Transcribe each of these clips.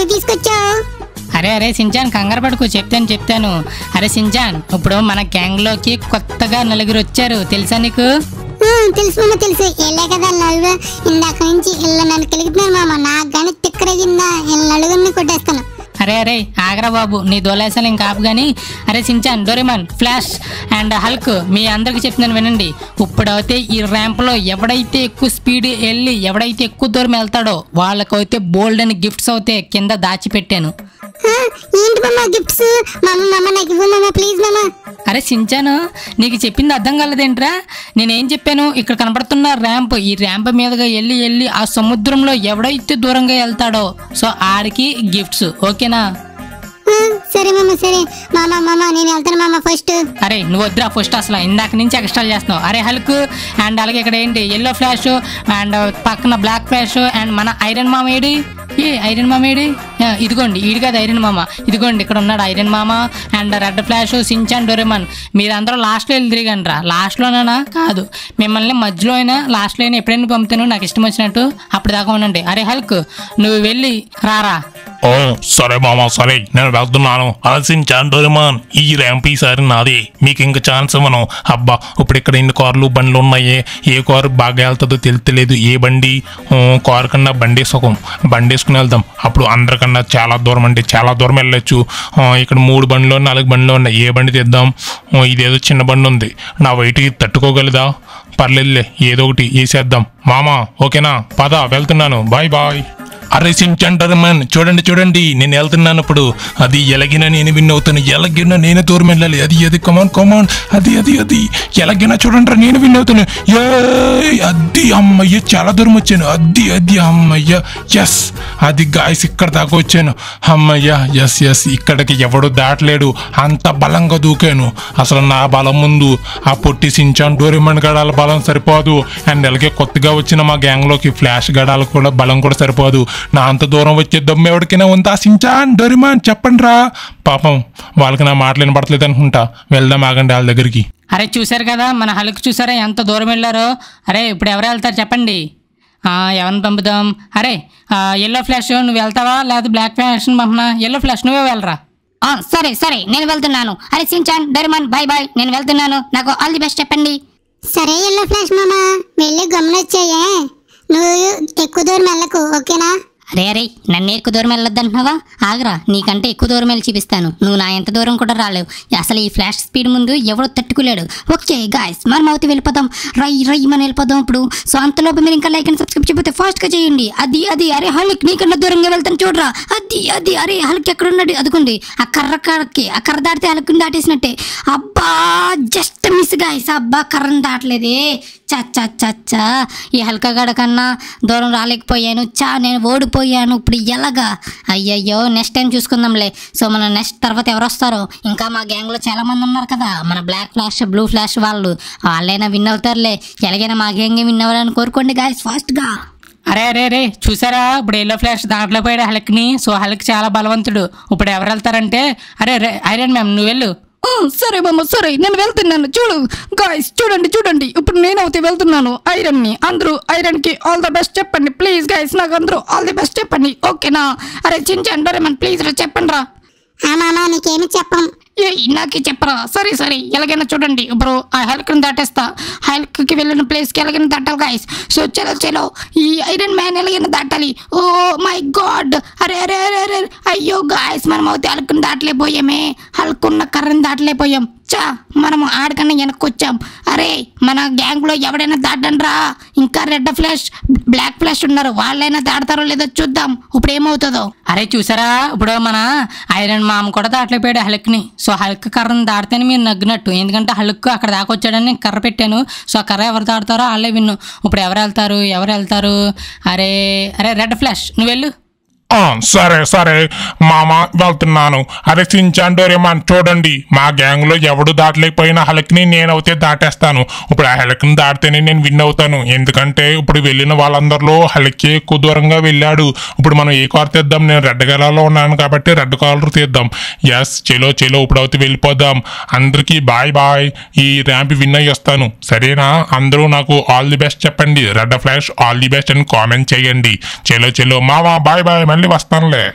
ఎక్కడికి తీసుకొచ్చావు అరే అరే సించాన్ కంగారు పడుకు చెప్తాను చెప్తాను అరే సించాన్ ఇప్పుడు మన గ్యాంగ్లోకి కొత్తగా నలుగురు వచ్చారు తెలుసా నీకు ఆ, తెలుసు మామ తెలుసు వెళ్ళే కదా నలుగురు ఇందాక నుంచి ఇళ్ళ నన్ను కలిగుతున్నారు మామ నాకు కానీ తిక్కరగిందా వీళ్ళ నలుగురిని కొట్టేస్తాను అరే అరే ఆగరా బాబు నీ దోలేసాలు ఇంకా ఆపు కానీ అరే Shinchan Doraemon flash and Hulk మీ అందరికి చెప్తున్నాను వినండి ఇప్పుడైతే ఈ ర్యాంప్లో ఎవడైతే ఎక్కువ స్పీడ్ వెళ్ళి ఎవడైతే ఎక్కువ దూరం వెళ్తాడో వాళ్ళకైతే బోల్డ్ అని గిఫ్ట్స్ అయితే కింద దాచిపెట్టాను ఆ, ఏంటి మామ గిఫ్ట్స్ మామ మామ నాకు ఇవ్వు మామ ప్లీజ్ మామ అరే సించాను నీకు చెప్పింది అర్థం కాలేదేంట్రా నేనేం చెప్పాను ఇక్కడ కనపడుతున్న ర్యాంప్ ఈ ర్యాంప్ మీదుగా వెళ్ళి వెళ్ళి ఆ సముద్రంలో ఎవడైతే దూరంగా వెళ్తాడో సో ఆడికి గిఫ్ట్స్ ఓకేనా ఆ, సరే మామ సరే మామ మామ నేను వెళ్తాను మామ ఫస్ట్ అరే నువ్వు వద్దురా ఫస్ట్ అసలు ఇందాక నుంచి ఎక్స్ట్రా చేస్తున్నావు అరే హల్క్ అండ్ అలాగే ఇక్కడ ఏంటి ఎల్లో ఫ్లాష్ అండ్ పక్కన బ్లాక్ ఫ్లాష్ అండ్ మన ఐరన్ మామ ఏడి ఏ ఐరన్ మామ ఏడి ఆ, ఇదిగోండి ఈడు కాదు ఐరన్ మామ ఇదిగోండి ఇక్కడ ఉన్నాడు ఐరన్ మామ and red flash Shinchan Doraemon మీరందరూ లాస్ట్లో వెళ్ళి తిరిగండి రా లాస్ట్లోనా కాదు మిమ్మల్ని మధ్యలో అయినా లాస్ట్లో అయినా ఎప్పుడైనా పంపుతాను నాకు ఇష్టం వచ్చినట్టు అప్పుడు దాకా ఉండండి అరే హల్క్ నువ్వు వెళ్ళి రారా ఓ సరే మామ సరే నేను వెళ్తున్నాను ఆలోచించాను డోరేమాన్ ఈ ర్యాంప్ ఈసారి నాది మీకు ఇంకా ఛాన్స్ ఇవ్వను అబ్బా ఇప్పుడు ఇక్కడ ఎన్ని కార్లు బండ్లు ఉన్నాయి ఏ కారు బాగా వెళ్తుందో తెలుస్తలేదు ఏ బండి ఊ, కారు కన్నా బండి సుఖం బండి వేసుకుని వెళ్దాం అప్పుడు అందరికన్నా చాలా దూరం అంటే చాలా దూరం వెళ్ళొచ్చు ఆ, ఇక్కడ మూడు బండ్లు నాలుగు బండ్లు ఉన్నాయి ఏ బండి తెద్దాం ఊ, ఇదేదో చిన్న బండి ఉంది నా వెయిట్కి తట్టుకోగలదా పర్లేదులే ఏదో ఒకటి వేసేద్దాం మామ ఓకేనా పద వెళ్తున్నాను బాయ్ బాయ్ అరే సించండర్మన్ చూడండి చూడండి నేను వెళ్తున్నాను ఇప్పుడు అది ఎలాగినా నేను విన్ అవుతాను ఎలాగినా నేను దూరం వెళ్ళాలి అది అది కమాన్ కమాన్ అది అది అది ఎలాగైనా చూడండి నేను విన్ అవుతాను ఏయ్, అది అమ్మయ్య చాలా దూరం వచ్చాను అది అది అమ్మయ్య ఎస్ అది గాయస్ ఇక్కడ దాకా వచ్చాను అమ్మయ్య ఎస్ ఎస్ ఇక్కడికి ఎవడు దాటలేడు అంత బలంగా దూకాను అసలు నా బలం ముందు ఆ పొట్టి సించాన్ డోరేమన్ గడాల బలం సరిపోదు అండ్ అలాగే కొత్తగా వచ్చిన మా గ్యాంగ్లోకి ఫ్లాష్ గడాలు కూడా బలం కూడా సరిపోదు నా అంత దూరం వచ్చే దమ్ము ఎవరికైనా ఉందా సించాన్ డోరేమాన్ చెప్పండి రా పాపం వాళ్ళకి నా మాటలు వినపడట్లేదు అనుకుంటా వెళ్దాం ఆగండి వాళ్ళ దగ్గరికి అరే చూశారు కదా మన హలుకు చూసారా ఎంత దూరం వెళ్ళారో అరే ఇప్పుడు ఎవరు వెళ్తారు చెప్పండి ఆ, ఎవరిని పంపుదాం అరే ఎల్లో ఫ్లాష్ నువ్వు వెళ్తావా లేదా బ్లాక్ ఫ్లాష్ పంపనా ఎల్లో ఫ్లాష్ నువ్వే వెళ్ళరా ఆ, సరే సరే నేను వెళ్తున్నాను అరే సించాన్ డైరమాన్ బాయ్ బాయ్ నేను వెళ్తున్నాను నాకు ఆల్ ది బెస్ట్ చెప్పండి సరే ఎల్లో ఫ్లాష్ మామ వెళ్ళి గమనొచ్చాయే నువ్వు ఎక్కువ దూరం వెళ్ళకు ఓకేనా అరే అరే నన్ను ఎక్కువ దూరం వెళ్ళొద్దంటున్నావా ఆగరా నీకంటే ఎక్కువ దూరం వెళ్ళి చూపిస్తాను నువ్వు నా ఎంత దూరం కూడా రాలేవు అసలు ఈ ఫ్లాష్ స్పీడ్ ముందు ఎవడో తట్టుకోలేడు ఓకే గాయస్ మనం అవుతూ వెళ్ళిపోదాం రై రై మనం వెళ్ళిపోదాం ఇప్పుడు సో అంతలోపు మీరు ఇంకా లైక్ అండ్ సబ్స్క్రైబ్ చేయకపోతే ఫాస్ట్గా చేయండి అది అది అరే హల్క్ నీకన్నా దూరంగా వెళ్తాను చూడరా అది అది అరే హల్క్ ఎక్కడ ఉన్నాడు అదుకోండి ఆ కర్ర కర్రకి ఆ కర్ర దాటితే హల్క్ని దాటేసినట్టే అబ్బా జస్ట్ మిస్ గాయస్ అబ్బా కర్రను దాటలేదే చచ్చా చచ్చా ఈ హల్కగాడ కన్నా దూరం రాలేకపోయాను చా నేను ఓడిపోయాను ఇప్పుడు ఎలాగా అయ్యయ్యో నెక్స్ట్ టైం చూసుకుందాంలే సో మన నెక్స్ట్ తర్వాత ఎవరు వస్తారో ఇంకా మా గ్యాంగ్లో చాలా మంది ఉన్నారు కదా మన బ్లాక్ ఫ్లాష్ బ్లూ ఫ్లాష్ వాళ్ళు వాళ్ళైనా విన్ అవుతారులే ఎలాగైనా మా గ్యాంగ్ విన్ అవ్వాలని కోరుకోండి గాయస్ ఫాస్ట్గా అరే అరే అరే చూసారా ఇప్పుడు ఎల్లో ఫ్లాష్ దాంట్లో పోయాడు హల్క్ని సో హల్క్ చాలా బలవంతుడు ఇప్పుడు ఎవరు వెళ్తారంటే అరే రే ఐరన్ మ్యామ్ నువ్వు వెళ్ళు ఆ, సరే మామ సరే నేను వెళ్తున్నాను చూడు గాయస్ చూడండి చూడండి ఇప్పుడు నేను అయితే వెళ్తున్నాను ఐరన్ ని అందరూ ఐరన్ కి ఆల్ ద బెస్ట్ చెప్పండి ప్లీజ్ గాయస్ నాకు అందరూ ఆల్ ది బెస్ట్ చెప్పండి ఓకేనా అరే చించాన్ డోరేమన్ ప్లీజ్ రా చెప్పండి రా ఆ మామ నీకేమి చెప్పం ఏ నాకే చెప్పరా సరే సరే ఎలాగైనా చూడండి ఇప్పుడు ఆ హెల్క్ని దాటేస్తా హెల్క్కి వెళ్ళిన ప్లేస్కి ఎలాగైనా దాటాలి గాయస్ సో చలో చలో ఈ ఐరన్ మ్యాన్ ఎలాగైనా దాటాలి ఓ మై గాడ్ అరే అరే అరే అరే అయ్యో గాయస్ మనం అయితే హల్క్ని దాటలేకపోయామే హల్క్ ఉన్న కర్రని దాటలేకపోయాం చా మనము ఆడకన్నా వెనక్కి వచ్చాం అరే మన గ్యాంగ్లో ఎవడైనా దాటండి రా ఇంకా రెడ్ ఫ్లాష్ బ్లాక్ ఫ్లాష్ ఉన్నారు వాళ్ళైనా దాడతారో లేదో చూద్దాం ఇప్పుడు ఏమవుతుందో అరే చూసారా ఇప్పుడు మన ఐరన్ మామ కూడా దాటలేపోయాడు హల్క్ని సో హల్క్ కర్రను దాటితేనే మీరు నగ్గినట్టు ఎందుకంటే హల్క్ అక్కడ దాకా వచ్చాడని నేను కర్ర పెట్టాను సో ఆ కర్ర ఎవరు దాడతారో వాళ్ళే విన్ను ఇప్పుడు ఎవరు వెళ్తారు ఎవరు వెళ్తారు అరే అరే రెడ్ ఫ్లాష్ నువ్వు వెళ్ళు ఆ, సరే సరే మామ వెళ్తున్నాను అరే సించాన్ డోరేమాన్ చూడండి మా గ్యాంగ్ లో ఎవడు దాటలేకపోయినా హలక్ని నేనైతే దాటేస్తాను ఇప్పుడు ఆ హలక్ని దాటితేనే నేను విన్ అవుతాను ఎందుకంటే ఇప్పుడు వెళ్ళిన వాళ్ళందరిలో హలక్కి ఎక్కువ దూరంగా వెళ్ళాడు ఇప్పుడు మనం ఏ కార్ తీద్దాం నేను రెడ్ కలర్లో ఉన్నాను కాబట్టి రెడ్ కాలర్ తీద్దాం ఎస్ చెలో చెలో ఇప్పుడు అయితే వెళ్ళిపోదాం అందరికీ బాయ్ బాయ్ ఈ ర్యాంప్ విన్ అయ్యి వస్తాను సరేనా అందరూ నాకు ఆల్ ది బెస్ట్ చెప్పండి red flash all the best అని కామెంట్ చేయండి చెలో చెలో మావా బాయ్ బాయ్ మళ్ళీ వస్తానులే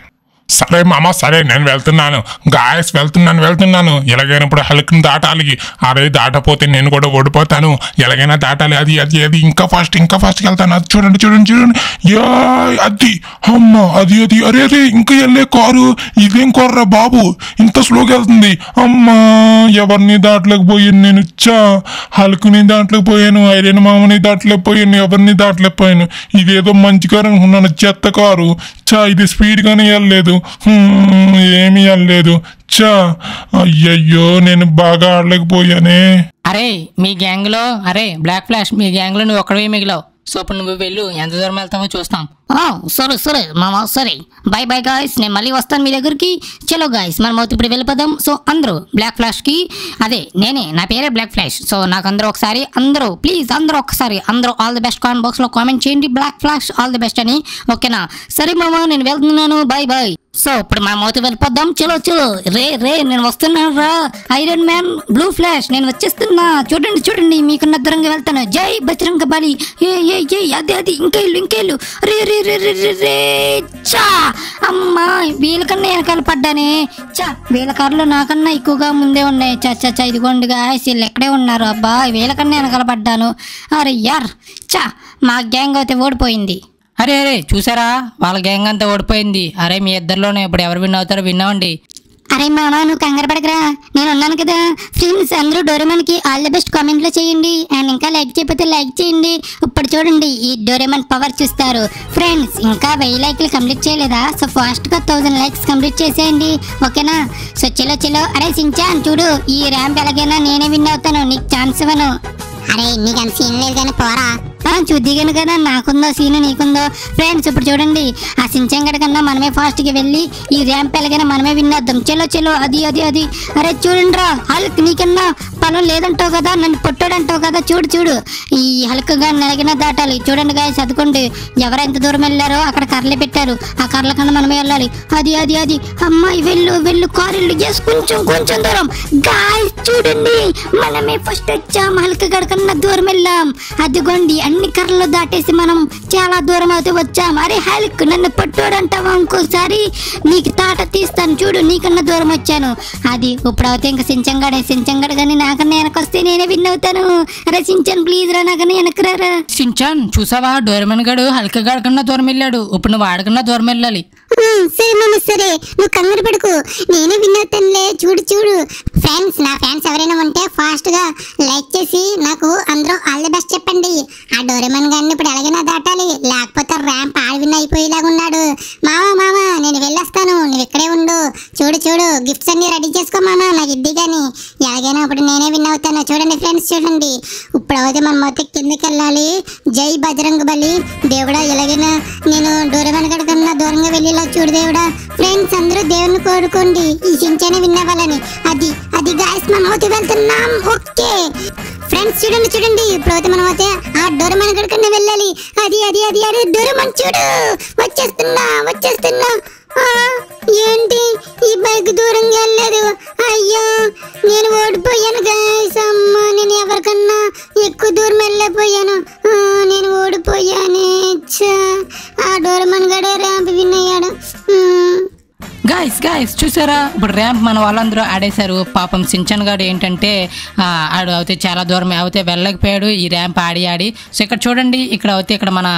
సరే మామ సరే నేను వెళ్తున్నాను గాయస్ వెళ్తున్నాను వెళ్తున్నాను ఎలాగైనా ఇప్పుడు హల్క్ని దాటాలి అరే దాటపోతే నేను కూడా ఓడిపోతాను ఎలాగైనా దాటాలి అది అది అది ఇంకా ఫాస్ట్ ఇంకా ఫాస్ట్కి వెళ్తాను అది చూడండి చూడండి చూడండి యా అది అమ్మ అది అది అరే అరే ఇంకా వెళ్ళే కారు ఇదేం కారురా బాబు ఇంత స్లోగా వెళ్తుంది అమ్మా ఎవరిని దాటలేకపోయాను నేను చా హల్కుని దాటలేకపోయాను ఐరన్ మామని దాటలేకపోయాను ఎవరిని దాటలేకపోయాను ఇదేదో మంచి కారు అనుకున్నాను చెత్త కారు చా ఇది స్పీడ్గానే వెళ్ళలేదు హ్మ్, ఏమీ వెళ్ళలేదు చా అయ్యయ్యో నేను బాగా ఆడలేకపోయానే అరే మీ గ్యాంగ్లో అరే బ్లాక్ ఫ్లాష్ మీ గ్యాంగ్లో నువ్వు ఒక్కడే మిగిలావు సో ఇప్పుడు నువ్వు వెళ్ళు ఎంత దూరం వెళ్తామో చూస్తాం ఓ సరే సరే మామ సరే బై బై గాయస్ నేను మళ్ళీ వస్తాను మీ దగ్గరికి చలో గాయస్ మనం అవుతూ ఇప్పుడు వెళ్ళిపోదాం సో అందరూ బ్లాక్ ఫ్లాష్కి అదే నేనే నా పేరే బ్లాక్ ఫ్లాష్ సో నాకు అందరూ ఒకసారి అందరూ ప్లీజ్ అందరూ ఒకసారి అందరూ ఆల్ ది బెస్ట్ కామెంట్ బాక్స్లో కామెంట్ చేయండి black flash all the best అని ఓకేనా సరే మామ నేను వెళ్తున్నాను బై బై సో ఇప్పుడు మనం అవుతూ వెళ్ళిపోదాం చలో చలో రే రే నేను వస్తున్నాను రా ఐరన్ మ్యాన్ బ్లూ ఫ్లాష్ నేను వచ్చేస్తున్నా చూడండి చూడండి మీకున్న దూరంగా వెళ్తాను జై బజరంగ బలి ఏ ఏ ఏ అది అది ఇంకా ఇల్లు ఇంకా ఇల్లు రే రే రే రే రే రే చా అమ్మా వీళ్ళకన్నా వెనకాల పడ్డానే చా వీళ్ళ కార్లు నాకన్నా ఎక్కువగా ముందే ఉన్నాయి చా చా చా ఇదిగోండి గాయస్ వీళ్ళు ఎక్కడే ఉన్నారు అబ్బా వీళ్ళకన్నా వెనకాల పడ్డాను అరే యార్ చా మా గ్యాంగ్ అయితే ఓడిపోయింది అరే అరే చూసారా వాళ్ళ గ్యాంగ్ అంతా ఓడిపోయింది అరే మీ ఇద్దరిలోనే ఇప్పుడు ఎవరు విన్ అవుతారో విన్నామండి అరే మామ నువ్వు కంగారు పడకరా నేను ఉన్నాను కదా ఫ్రెండ్స్ అందరూ డోరేమన్కి ఆల్ ది బెస్ట్ కామెంట్లో చేయండి అండ్ ఇంకా లైక్ చేయకపోతే లైక్ చేయండి ఇప్పుడు చూడండి ఈ డోరేమన్ పవర్ చూస్తారు ఫ్రెండ్స్ ఇంకా వెయ్యి లైక్లు కంప్లీట్ చేయలేదా సో ఫాస్ట్గా థౌసండ్ లైక్స్ కంప్లీట్ చేసేయండి ఓకేనా సో చలో చలో అరే సించాన్ చూడు ఈ ర్యాంప్ ఎలాగైనా నేనే విన్ అవుతాను నీకు ఛాన్స్ ఇవ్వను అరే నీకు అంత సీన్ లేదు కానీ పోరా చూద్దిగాను కదా నాకుందో సీన్ నీకుందో ఫ్రెండ్స్ ఇప్పుడు చూడండి ఆ సించంగడ కన్నా మనమే ఫాస్ట్గా వెళ్ళి ఈ ర్యాంప్ ఎలాగైనా మనమే విన్నొద్దాం చలో చలో అది అది అది అరే చూడండి రా హల్క్ నీకన్నా పొలం లేదంటావు కదా నన్ను పొట్టాడంటావు కదా చూడు చూడు ఈ హల్క్ గాని ఎలాగైనా దాటాలి చూడండి గాయ చదువుకోండి ఎవరు ఎంత దూరం వెళ్ళారో అక్కడ కర్రలు పెట్టారు ఆ కర్రల కన్నా మనమే వెళ్ళాలి అది అది అది అమ్మాయి వెళ్ళు వెళ్ళు కారు ఎస్ కొంచెం కొంచెం దూరం గాయ చూడండి మనమే ఫస్ట్ వచ్చాం హల్క్ గడ కన్నా దూరం వెళ్ళాం అదిగోండి అన్ని కర్రలు దాటేసి మనం చాలా దూరం అయితే వచ్చాం అరే హల్క్ నన్ను పట్టుడంటావా ఇంకోసారి నీకు తాట తీస్తాను చూడు నీకన్నా దూరం వచ్చాను అది ఇప్పుడు అయితే ఇంకా సించంగాడే సించంగడ కానీ నాకన్నా వెనకొస్తే నేనే విన్ అవుతాను అరే సించన్ ప్లీజ్ రా నాకన్నా వెనకరారా సించాన్ చూసావా డోరమన్ గడు హల్క గడ కన్నా దూరం వెళ్ళాడు ఇప్పుడు నువ్వు ఆడకన్నా దూరం వెళ్ళాలి సరే మామ సరే నువ్వు కంగారు పడుకు నేనే విన్ అవుతానులే చూడు చూడు ఫ్రెండ్స్ నా ఫ్యాన్స్ ఎవరైనా ఉంటే ఫాస్ట్ గా లైక్ చేసి నాకు అందరూ ఆల్ ది బెస్ట్ చెప్పండి ఆ డోరేమన్ గారిని ఇప్పుడు ఎలాగైనా దాటాలి లేకపోతే ర్యాంప్ ఆడి విన్ అయిపోయేలాగా ఉన్నాడు మామ మామ నేను వెళ్ళొస్తాను నువ్వు ఇక్కడే ఉండు చూడు చూడు గిఫ్ట్స్ అన్ని రెడీ చేసుకో మామ నాకు ఇద్ది కానీ ఎలాగైనా ఇప్పుడు నేనే విన్ అవుతాను చూడండి ఫ్రెండ్స్ చూడండి ఇప్పుడు అయితే మనం మొత్తం కిందకి వెళ్ళాలి జై బజరంగ బలి దేవుడా ఎలాగైనా నేను డోరేమన్ గడి కన్నా దూరంగా వెళ్ళేలా చూడు దేవుడా ఫ్రెండ్స్ అందరూ దేవుని కోరుకోండి ఈ చించనే విన్నవాలని అది అది గాయస్ మనం అవుతూ వెళ్తున్నాం ఓకే ఫ్రెండ్స్ చూడండి చూడండి ఇప్పుడైతే మనం అయితే ఆ డోరమన్ గడి కన్నా వెళ్ళాలి అది అది అది అది డోరమన్ చూడు వచ్చేస్తున్నా వచ్చేస్తున్నా ఆ, ఏంటి ఈ బైక్ దూరంగా వెళ్ళలేదు అయ్యో నేను ఓడిపోయాను గాయస్ అమ్మా నేను ఎవరికన్నా ఎక్కువ దూరం వెళ్ళిపోయాను ఆ, నేను ఓడిపోయానే ఛా, ఆ డోరమన్ గడే ర్యాంప్ విన్ అయ్యాడు ఉమ్. గాయస్ గాయస్ చూసారా ఇప్పుడు ర్యాంప్ మన వాళ్ళందరూ ఆడేశారు పాపం సించన్ గాడు ఏంటంటే ఆ, ఆడు అయితే చాలా దూరం అయితే వెళ్ళకపోయాడు ఈ ర్యాంప్ ఆడి ఆడి సో ఇక్కడ చూడండి ఇక్కడ అయితే ఇక్కడ మన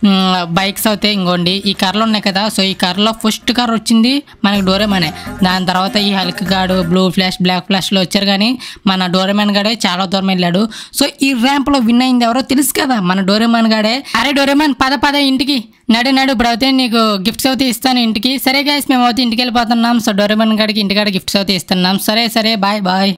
బైక్స్ అయితే ఇంకోండి ఈ కార్లు ఉన్నాయి కదా సో ఈ కార్లో ఫస్ట్ కార్ వచ్చింది మనకి డోరేమనే దాని తర్వాత ఈ హల్క్ గాడు బ్లూ ఫ్లాష్ బ్లాక్ ఫ్లాష్లో వచ్చారు కానీ మన డోరేమాన్ గాడే చాలా దూరం వెళ్ళాడు సో ఈ ర్యాంప్లో విన్ అయింది ఎవరో తెలుసు కదా మన డోరేమాన్ గాడే అరే డోరేమాన్ పద పద ఇంటికి నడు నడు ఇప్పుడు అయితే నీకు గిఫ్ట్స్ అయితే ఇస్తాను ఇంటికి సరే గైస్ మేము అయితే ఇంటికి వెళ్ళిపోతున్నాం సో డోరేమాన్ గాడికి ఇంటికాడ గిఫ్ట్స్ అయితే ఇస్తున్నాం సరే సరే బాయ్ బాయ్